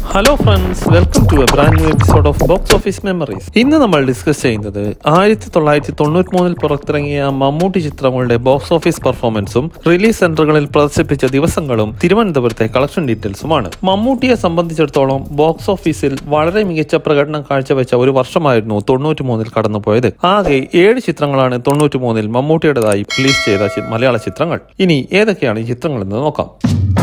hello friends welcome to a brand new episode of box office memories ഇന്ന് നമ്മൾ discuss ചെയ്യുന്നത് ആയിരത്തി തൊള്ളായിരത്തി തൊണ്ണൂറ്റി മൂന്നിൽ പുറത്തിറങ്ങിയ മമ്മൂട്ടി ചിത്രങ്ങളുടെ ബോക്സ് ഓഫീസ് പെർഫോമൻസും റിലീസ് സെന്ററുകളിൽ പ്രദർശിപ്പിച്ച ദിവസങ്ങളും തിരുവനന്തപുരത്തെ കളക്ഷൻ ഡീറ്റെയിൽസുമാണ് മമ്മൂട്ടിയെ സംബന്ധിച്ചിടത്തോളം ബോക്സ് ഓഫീസിൽ വളരെ മികച്ച പ്രകടനം കാഴ്ചവെച്ച ഒരു വർഷമായിരുന്നു തൊണ്ണൂറ്റി മൂന്നിൽ കടന്നുപോയത് ആകെ ഏഴ് ചിത്രങ്ങളാണ് തൊണ്ണൂറ്റി മൂന്നിൽ മമ്മൂട്ടിയുടേതായി റിലീസ് ചെയ്ത ചി- മലയാള ചിത്രങ്ങൾ ഇനി ഏതൊക്കെയാണ് ഈ ചിത്രങ്ങൾ എന്ന് നോക്കാം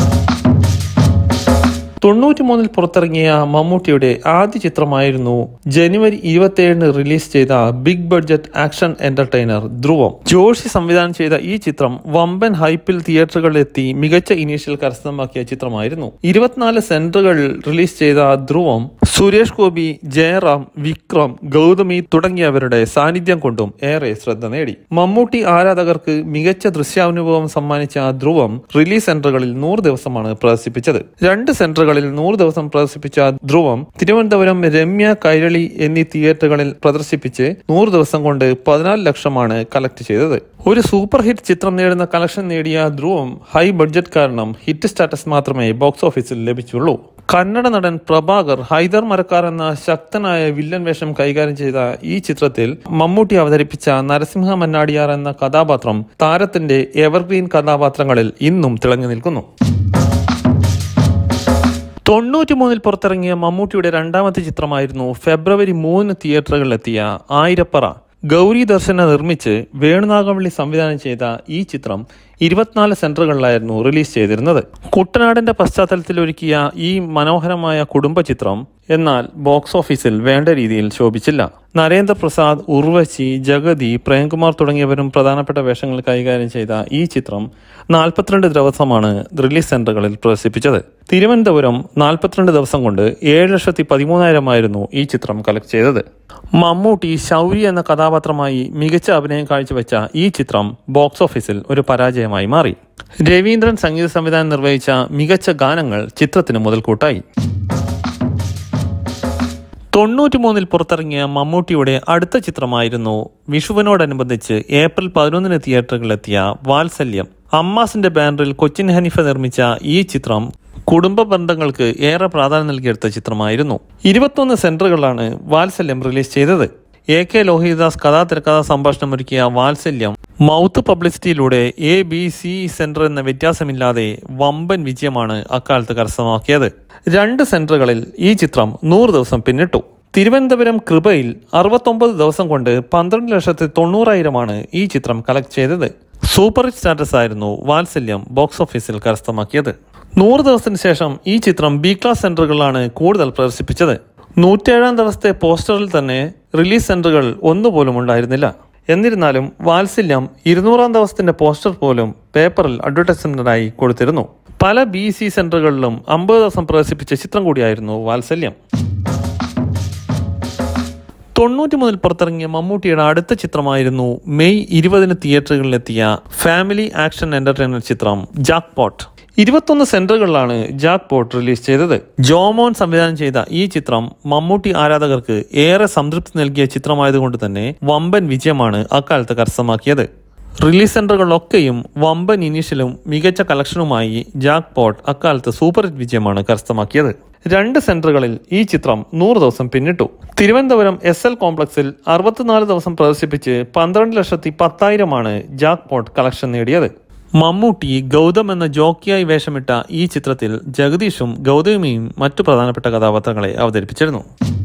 തൊണ്ണൂറ്റി മൂന്നിൽ പുറത്തിറങ്ങിയ മമ്മൂട്ടിയുടെ ആദ്യ ചിത്രമായിരുന്നു ജനുവരി ഇരുപത്തിയേഴിന് റിലീസ് ചെയ്ത ബിഗ് ബഡ്ജറ്റ് ആക്ഷൻ എന്റർടൈനർ ധ്രുവം ജോഷി സംവിധാനം ചെയ്ത ഈ ചിത്രം വമ്പൻ ഹൈപ്പിൽ തിയേറ്ററുകളിലെത്തി മികച്ച ഇനീഷ്യൽ കരസ്ഥമാക്കിയ ചിത്രമായിരുന്നു ഇരുപത്തിനാല് സെന്ററുകൾ റിലീസ് ചെയ്ത ധ്രുവം സുരേഷ് ഗോപി ജയറാം വിക്രം ഗൗതമി തുടങ്ങിയവരുടെ സാന്നിധ്യം കൊണ്ടും ഏറെ ശ്രദ്ധ നേടി മമ്മൂട്ടി ആരാധകർക്ക് മികച്ച ദൃശ്യാനുഭവം സമ്മാനിച്ച ധ്രുവം റിലീസ് സെന്ററുകളിൽ നൂറ് ദിവസമാണ് പ്രദർശിപ്പിച്ചത് രണ്ട് സെന്ററുകളിൽ നൂറ് ദിവസം പ്രദർശിപ്പിച്ച ധ്രുവം തിരുവനന്തപുരം രമ്യ കൈരളി എന്നീ തിയേറ്ററുകളിൽ പ്രദർശിപ്പിച്ച് നൂറ് ദിവസം കൊണ്ട് പതിനാല് ലക്ഷമാണ് കളക്ട് ചെയ്തത് ഒരു സൂപ്പർ ഹിറ്റ് ചിത്രം നേടുന്ന കളക്ഷൻ നേടിയ ധ്രുവം ഹൈ ബഡ്ജറ്റ് കാരണം ഹിറ്റ് സ്റ്റാറ്റസ് മാത്രമേ ബോക്സ് ഓഫീസിൽ ലഭിച്ചുള്ളൂ കന്നഡ നടൻ പ്രഭാകർ ഹൈദർ മരക്കാർ എന്ന ശക്തനായ വില്ലൻ വേഷം കൈകാര്യം ചെയ്ത ഈ ചിത്രത്തിൽ മമ്മൂട്ടി അവതരിപ്പിച്ച നരസിംഹ മന്നാടിയാർ എന്ന കഥാപാത്രം താരത്തിന്റെ എവർഗ്രീൻ കഥാപാത്രങ്ങളിൽ ഇന്നും തിളങ്ങി നിൽക്കുന്നു തൊണ്ണൂറ്റി മൂന്നിൽ പുറത്തിറങ്ങിയ മമ്മൂട്ടിയുടെ രണ്ടാമത്തെ ചിത്രമായിരുന്നു ഫെബ്രുവരി മൂന്ന് തിയേറ്ററുകളിലെത്തിയ ആയിരപ്പറ ഗൗരി ദർശന നിർമ്മിച്ച് വേണുനാഗവള്ളി സംവിധാനം ചെയ്ത ഈ ചിത്രം ഇരുപത്തിനാല് സെന്ററുകളിലായിരുന്നു റിലീസ് ചെയ്തിരുന്നത് കുട്ടനാടിന്റെ പശ്ചാത്തലത്തിൽ ഒരുക്കിയ ഈ മനോഹരമായ കുടുംബ ചിത്രം എന്നാൽ ബോക്സ് ഓഫീസിൽ വേണ്ട രീതിയിൽ ശോഭിച്ചില്ല നരേന്ദ്രപ്രസാദ് ഉർവശി ജഗതി പ്രേംകുമാർ തുടങ്ങിയവരും പ്രധാനപ്പെട്ട വേഷങ്ങൾ കൈകാര്യം ചെയ്ത ഈ ചിത്രം നാൽപ്പത്തിരണ്ട് ദിവസമാണ് റിലീസ് സെന്ററുകളിൽ പ്രദർശിപ്പിച്ചത് തിരുവനന്തപുരം നാൽപ്പത്തിരണ്ട് ദിവസം കൊണ്ട് ഏഴ് ലക്ഷത്തി പതിമൂന്നായിരമായിരുന്നു ഈ ചിത്രം കളക്ട് ചെയ്തത് മമ്മൂട്ടി ശൗരി എന്ന കഥാപാത്രമായി മികച്ച അഭിനയം കാഴ്ചവെച്ച ഈ ചിത്രം ബോക്സ് ഓഫീസിൽ ഒരു പരാജയമായി മാറി രവീന്ദ്രൻ സംഗീത സംവിധാനം നിർവഹിച്ച മികച്ച ഗാനങ്ങൾ ചിത്രത്തിന് മുതൽക്കൂട്ടായി തൊണ്ണൂറ്റി മൂന്നിൽ പുറത്തിറങ്ങിയ മമ്മൂട്ടിയുടെ അടുത്ത ചിത്രമായിരുന്നു വിഷുവിനോടനുബന്ധിച്ച് ഏപ്രിൽ പതിനൊന്നിന് തിയേറ്ററുകളിലെത്തിയ വാത്സല്യം അമ്മാസിന്റെ ബാനറിൽ കൊച്ചിൻ ഹനീഫ നിർമ്മിച്ച ഈ ചിത്രം കുടുംബ ബന്ധങ്ങൾക്ക് ഏറെ പ്രാധാന്യം നൽകിയെടുത്ത ചിത്രമായിരുന്നു ഇരുപത്തൊന്ന് സെന്ററുകളാണ് വാത്സല്യം റിലീസ് ചെയ്തത് എ കെ ലോഹിതദാസ് കഥാ തിരക്കഥാ സംഭാഷണം ഒരുക്കിയ വാത്സല്യം മൗത്ത് പബ്ലിസിറ്റിയിലൂടെ എ ബി സി സെന്റർ എന്ന വ്യത്യാസമില്ലാതെ വമ്പൻ വിജയമാണ് അക്കാലത്ത് കരസ്ഥമാക്കിയത് രണ്ട് സെന്ററുകളിൽ ഈ ചിത്രം നൂറ് ദിവസം പിന്നിട്ടു തിരുവനന്തപുരം കൃപയിൽ അറുപത്തൊമ്പത് ദിവസം കൊണ്ട് പന്ത്രണ്ട് ലക്ഷത്തി തൊണ്ണൂറായിരമാണ് ഈ ചിത്രം കളക്ട് ചെയ്തത് സൂപ്പർ ഹിറ്റ് സ്റ്റാറ്റസ് ആയിരുന്നു വാത്സല്യം ബോക്സ് ഓഫീസിൽ കരസ്ഥമാക്കിയത് നൂറ് ദിവസത്തിന് ശേഷം ഈ ചിത്രം ബി ക്ലാസ് സെന്ററുകളിലാണ് കൂടുതൽ പ്രദർശിപ്പിച്ചത് നൂറ്റേഴാം ദിവസത്തെ പോസ്റ്ററിൽ തന്നെ റിലീസ് സെന്ററുകൾ ഒന്നുപോലും ഉണ്ടായിരുന്നില്ല എന്നിരുന്നാലും വാത്സല്യം ഇരുന്നൂറാം ദിവസത്തിന്റെ പോസ്റ്റർ പോലും പേപ്പറിൽ അഡ്വർടൈസ്മെന്റിനായി കൊടുത്തിരുന്നു പല ബി സി സെന്ററുകളിലും അമ്പത് ദിവസം പ്രദർശിപ്പിച്ച ചിത്രം കൂടിയായിരുന്നു വാത്സല്യം തൊണ്ണൂറ്റി മുതൽ പുറത്തിറങ്ങിയ മമ്മൂട്ടിയുടെ അടുത്ത ചിത്രമായിരുന്നു മെയ് ഇരുപതിന് തിയേറ്ററുകളിലെത്തിയ ഫാമിലി ആക്ഷൻ എന്റർടൈനർ ചിത്രം ജാക്ക് പോട്ട് ഇരുപത്തൊന്ന് സെന്ററുകളിലാണ് ജാക്ക് പോട്ട് റിലീസ് ചെയ്തത് ജോമോൻ സംവിധാനം ചെയ്ത ഈ ചിത്രം മമ്മൂട്ടി ആരാധകർക്ക് ഏറെ സംതൃപ്തി നൽകിയ ചിത്രമായതുകൊണ്ട് തന്നെ വമ്പൻ വിജയമാണ് അക്കാലത്ത് കരസ്ഥമാക്കിയത് റിലീസ് സെന്ററുകളിലൊക്കെയും വമ്പൻ ഇനീഷ്യലും മികച്ച കളക്ഷനുമായി ജാക്ക് പോട്ട് അക്കാലത്ത് സൂപ്പർ ഹിറ്റ് വിജയമാണ് കരസ്ഥമാക്കിയത് രണ്ട് സെന്ററുകളിൽ ഈ ചിത്രം നൂറ് ദിവസം പിന്നിട്ടു തിരുവനന്തപുരം എസ് എൽ കോംപ്ലക്സിൽ അറുപത്തിനാല് ദിവസം പ്രദർശിപ്പിച്ച് പന്ത്രണ്ട് ലക്ഷത്തി പത്തായിരമാണ് ജാക്ക് പോട്ട് കളക്ഷൻ നേടിയത് മമ്മൂട്ടി ഗൗതം എന്ന ജോക്കിയായി വേഷമിട്ട ഈ ചിത്രത്തിൽ ജഗദീഷും ഗൗതമിയും മറ്റു പ്രധാനപ്പെട്ട കഥാപാത്രങ്ങളെ അവതരിപ്പിച്ചിരുന്നു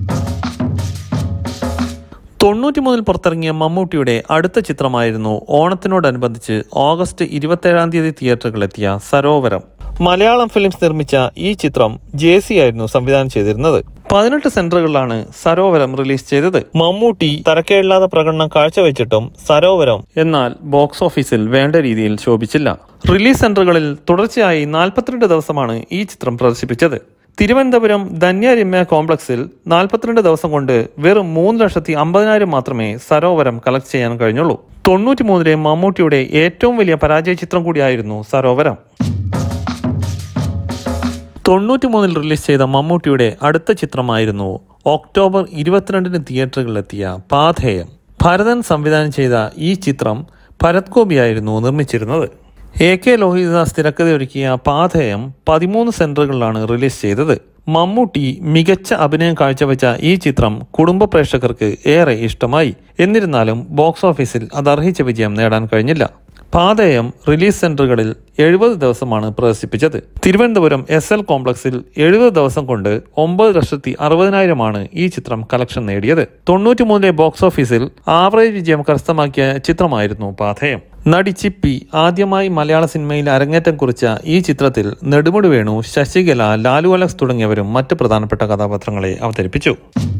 തൊണ്ണൂറ്റി മുതൽ പുറത്തിറങ്ങിയ മമ്മൂട്ടിയുടെ അടുത്ത ചിത്രമായിരുന്നു ഓണത്തിനോടനുബന്ധിച്ച് ഓഗസ്റ്റ് ഇരുപത്തേഴാം തീയതി തിയേറ്ററുകളിലെത്തിയ സരോവരം മലയാളം ഫിലിംസ് നിർമ്മിച്ച ഈ ചിത്രം ജെ സി ആയിരുന്നു സംവിധാനം ചെയ്തിരുന്നത് പതിനെട്ട് സെന്ററുകളിലാണ് സരോവരം റിലീസ് ചെയ്തത് മമ്മൂട്ടി തരക്കേടില്ലാത്ത പ്രകടനം കാഴ്ചവെച്ചിട്ടും സരോവരം എന്നാൽ ബോക്സ് ഓഫീസിൽ വേണ്ട രീതിയിൽ ശോഭിച്ചില്ല റിലീസ് സെന്ററുകളിൽ തുടർച്ചയായി നാൽപ്പത്തിരണ്ട് ദിവസമാണ് ഈ ചിത്രം പ്രദർശിപ്പിച്ചത് തിരുവനന്തപുരം ധന്യരമ്യ കോംപ്ലക്സിൽ നാൽപ്പത്തിരണ്ട് ദിവസം കൊണ്ട് വെറും മൂന്ന് ലക്ഷത്തി അമ്പതിനായിരം മാത്രമേ സരോവരം കളക്ട് ചെയ്യാൻ കഴിഞ്ഞുള്ളൂ തൊണ്ണൂറ്റി മൂന്നിലെ മമ്മൂട്ടിയുടെ ഏറ്റവും വലിയ പരാജയ ചിത്രം കൂടിയായിരുന്നു സരോവരം തൊണ്ണൂറ്റി മൂന്നിൽ റിലീസ് ചെയ്ത മമ്മൂട്ടിയുടെ അടുത്ത ചിത്രമായിരുന്നു ഒക്ടോബർ ഇരുപത്തിരണ്ടിന് തിയേറ്ററുകളിലെത്തിയ പാഥേയം ഭരതൻ സംവിധാനം ചെയ്ത ഈ ചിത്രം ഭരത് ഗോപിയായിരുന്നു നിർമ്മിച്ചിരുന്നത് എ കെ ലോഹിതദാസ് തിരക്കഥയൊരുക്കിയ പാഥേയം പതിമൂന്ന് സെന്ററുകളിലാണ് റിലീസ് ചെയ്തത് മമ്മൂട്ടി മികച്ച അഭിനയം കാഴ്ചവെച്ച ഈ ചിത്രം കുടുംബ പ്രേക്ഷകർക്ക് ഏറെ ഇഷ്ടമായി എന്നിരുന്നാലും ബോക്സ് ഓഫീസിൽ അത് അർഹിച്ച വിജയം നേടാൻ കഴിഞ്ഞില്ല പാതയം റിലീസ് സെന്ററുകളിൽ എഴുപത് ദിവസമാണ് പ്രദർശിപ്പിച്ചത് തിരുവനന്തപുരം എസ് എൽ കോംപ്ലക്സിൽ എഴുപത് ദിവസം കൊണ്ട് ഒമ്പത് ലക്ഷത്തി അറുപതിനായിരമാണ് ഈ ചിത്രം കളക്ഷൻ നേടിയത് തൊണ്ണൂറ്റിമൂന്നിലെ ബോക്സ് ഓഫീസിൽ ആവറേജ് വിജയം കരസ്ഥമാക്കിയ ചിത്രമായിരുന്നു പാഥേയം നടി ചിപ്പി ആദ്യമായി മലയാള സിനിമയിൽ അരങ്ങേറ്റം കുറിച്ച ഈ ചിത്രത്തിൽ നെടുമുടി വേണു ശശികല ലാലു അലക്സ് തുടങ്ങിയവരും മറ്റ് പ്രധാനപ്പെട്ട കഥാപാത്രങ്ങളെ അവതരിപ്പിച്ചു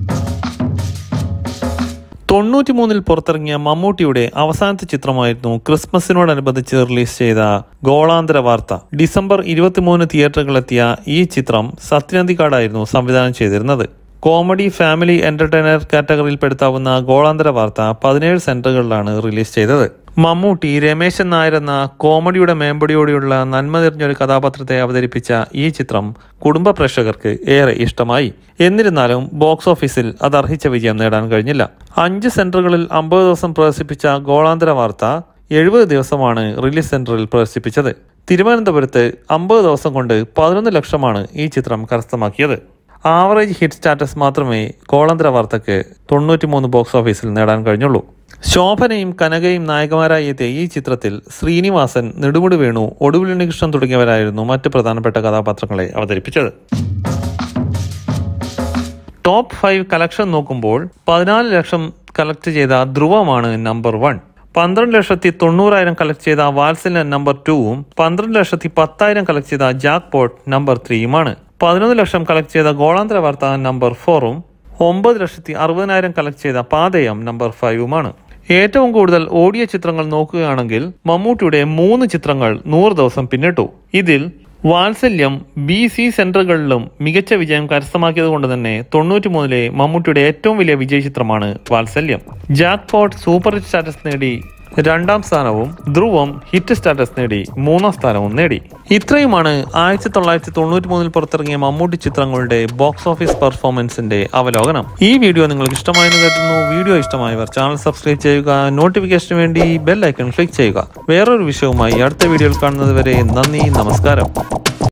തൊണ്ണൂറ്റിമൂന്നിൽ പുറത്തിറങ്ങിയ മമ്മൂട്ടിയുടെ അവസാനത്തെ ചിത്രമായിരുന്നു ക്രിസ്മസിനോടനുബന്ധിച്ച് റിലീസ് ചെയ്ത ഗോളാന്തര വാർത്ത ഡിസംബർ ഇരുപത്തിമൂന്ന് തിയേറ്ററുകളിലെത്തിയ ഈ ചിത്രം സത്യനന്ദിക്കാടായിരുന്നു സംവിധാനം ചെയ്തിരുന്നത് കോമഡി ഫാമിലി എന്റർടൈനർ കാറ്റഗറിയിൽപ്പെടുത്താവുന്ന ഗോളാന്തര വാർത്ത പതിനേഴ് സെന്ററുകളിലാണ് റിലീസ് ചെയ്തത് മമ്മൂട്ടി രമേശൻ നായർ എന്ന കോമഡിയുടെ മേമ്പടിയോടെയുള്ള നന്മ നിറഞ്ഞൊരു കഥാപാത്രത്തെ അവതരിപ്പിച്ച ഈ ചിത്രം കുടുംബ പ്രേക്ഷകർക്ക് ഏറെ ഇഷ്ടമായി എന്നിരുന്നാലും ബോക്സ് ഓഫീസിൽ അത് അർഹിച്ച വിജയം നേടാൻ കഴിഞ്ഞില്ല അഞ്ച് സെന്ററുകളിൽ അമ്പത് ദിവസം പ്രദർശിപ്പിച്ച ഗോളാന്തര വാർത്ത എഴുപത് ദിവസമാണ് റിലീസ് സെന്ററിൽ പ്രദർശിപ്പിച്ചത് തിരുവനന്തപുരത്ത് അമ്പത് ദിവസം കൊണ്ട് പതിനൊന്ന് ലക്ഷമാണ് ഈ ചിത്രം കരസ്ഥമാക്കിയത് ആവറേജ് ഹിറ്റ് സ്റ്റാറ്റസ് മാത്രമേ കോളന്തര വാർത്തയ്ക്ക് തൊണ്ണൂറ്റിമൂന്ന് ബോക്സ് ഓഫീസിൽ നേടാൻ കഴിഞ്ഞുള്ളൂ ശോഭനയും കനകയും നായകമാരായി എത്തിയ ഈ ചിത്രത്തിൽ ശ്രീനിവാസൻ നെടുമുടി വേണു ഒടുവിൽ ഉണ്ണികൃഷ്ണൻ തുടങ്ങിയവരായിരുന്നു മറ്റ് പ്രധാനപ്പെട്ട കഥാപാത്രങ്ങളെ അവതരിപ്പിച്ചത് ടോപ്പ് ഫൈവ് കളക്ഷൻ നോക്കുമ്പോൾ പതിനാല് ലക്ഷം കളക്ട് ചെയ്ത ധ്രുവമാണ് നമ്പർ വൺ പന്ത്രണ്ട് ലക്ഷത്തി തൊണ്ണൂറായിരം കളക്ട് ചെയ്ത വാത്സല്യ നമ്പർ ടൂവും പന്ത്രണ്ട് ലക്ഷത്തി പത്തായിരം കളക്ട് ചെയ്ത ജാക്ക് പോട്ട് നമ്പർ ത്രീയുമാണ് പതിനൊന്ന് ലക്ഷം കളക്ട് ചെയ്ത ഗോളാന്തര വാർത്ത നമ്പർ ഫോറും ഒമ്പത് ലക്ഷത്തി അറുപതിനായിരം കളക്ട് ചെയ്ത പാതയം നമ്പർ ഫൈവുമാണ് ഏറ്റവും കൂടുതൽ ഓഡിയോ ചിത്രങ്ങൾ നോക്കുകയാണെങ്കിൽ മമ്മൂട്ടിയുടെ മൂന്ന് ചിത്രങ്ങൾ നൂറ് ദിവസം പിന്നിട്ടു ഇതിൽ വാത്സല്യം ബി സി സെന്ററുകളിലും മികച്ച വിജയം കരസ്ഥമാക്കിയത് കൊണ്ട് തന്നെ തൊണ്ണൂറ്റിമൂന്നിലെ മമ്മൂട്ടിയുടെ ഏറ്റവും വലിയ വിജയ ചിത്രമാണ് Vatsalyam jackpot super hit status നേടി രണ്ടാം സ്ഥാനവും ധ്രുവം ഹിറ്റ് സ്റ്റാറ്റസ് നേടി മൂന്നാം സ്ഥാനവും നേടി ഇത്രയുമാണ് ആയിരത്തി തൊള്ളായിരത്തി തൊണ്ണൂറ്റി മൂന്നിൽ പുറത്തിറങ്ങിയ മമ്മൂട്ടി ചിത്രങ്ങളുടെ ബോക്സ് ഓഫീസ് പെർഫോമൻസിന്റെ അവലോകനം ഈ വീഡിയോ നിങ്ങൾക്ക് ഇഷ്ടമായെന്ന് കരുതുന്നു വീഡിയോ ഇഷ്ടമായവർ ചാനൽ സബ്സ്ക്രൈബ് ചെയ്യുക നോട്ടിഫിക്കേഷന് വേണ്ടി ബെൽ ഐക്കൺ ക്ലിക്ക് ചെയ്യുക വേറൊരു വിഷയവുമായി അടുത്ത വീഡിയോയിൽ കാണുന്നത് വരെ നന്ദി നമസ്കാരം